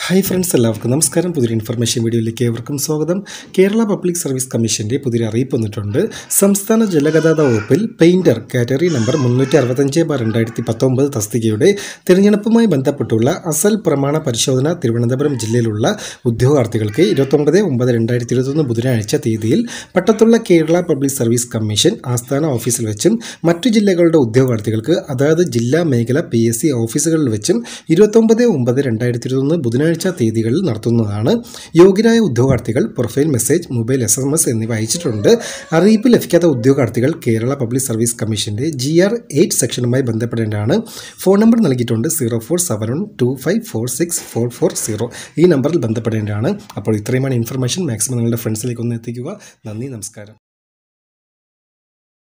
hi friends എല്ലാവർക്കും നമസ്കാരം പുതിയൊരു ഇൻഫർമേഷൻ വീഡിയോയിലേക്ക് ഏവർക്കും സ്വാഗതം കേരള പബ്ലിക് സർവീസ് കമ്മീഷൻ്റെ പുതിയൊരു അറിയിപ്പ് വന്നിട്ടുണ്ട് സംസ്ഥാന ജലഗതാഗത വകുപ്പിൽ പെയിൻറ്റർ കാറ്റഗറി നമ്പർ മുന്നൂറ്റി അറുപത്തഞ്ച് ബാർ രണ്ടായിരത്തി പത്തൊമ്പത് തസ്തികയുടെ തിരഞ്ഞെടുപ്പുമായി ബന്ധപ്പെട്ടുള്ള അസൽ പ്രമാണ പരിശോധന തിരുവനന്തപുരം ജില്ലയിലുള്ള ഉദ്യോഗാർത്ഥികൾക്ക് ഇരുപത്തൊമ്പത് ഒമ്പത് രണ്ടായിരത്തി ഇരുപത്തൊന്ന് ബുധനാഴ്ച തീയതിയിൽ പട്ടത്തുള്ള കേരള പബ്ലിക് സർവീസ് കമ്മീഷൻ ആസ്ഥാന ഓഫീസിൽ വെച്ചും മറ്റു ജില്ലകളുടെ ഉദ്യോഗാർത്ഥികൾക്ക് അതാത് ജില്ലാ മേഖല പി എസ് സി ഓഫീസുകളിൽ വെച്ചും ഇരുപത്തൊമ്പത് ഒമ്പത് രണ്ടായിരത്തി ഇരുപത്തൊന്ന് ബുധനാഴ്ച തീയതികളിൽ നടത്തുന്നതാണ് യോഗ്യരായ ഉദ്യോഗാർത്ഥികൾ profile message mobile S M S എന്നിവ അയച്ചിട്ടുണ്ട് അറിയിപ്പ് ലഭിക്കാത്ത ഉദ്യോഗാർത്ഥികൾ കേരള പബ്ലിക് സർവീസ് കമ്മീഷൻ്റെ ജി ആർ എയ്റ്റ് സെക്ഷനുമായി ബന്ധപ്പെടേണ്ടതാണ് ഫോൺ നമ്പർ നൽകിയിട്ടുണ്ട് zero four seven one two five four six four four zero ഈ നമ്പറിൽ ബന്ധപ്പെടേണ്ടതാണ് അപ്പോൾ ഇത്രയുമാണ് ഇൻഫർമേഷൻ മാക്സിമം നിങ്ങളുടെ ഫ്രണ്ട്സിലേക്ക് ഒന്ന് എത്തിക്കുക നന്ദി നമസ്കാരം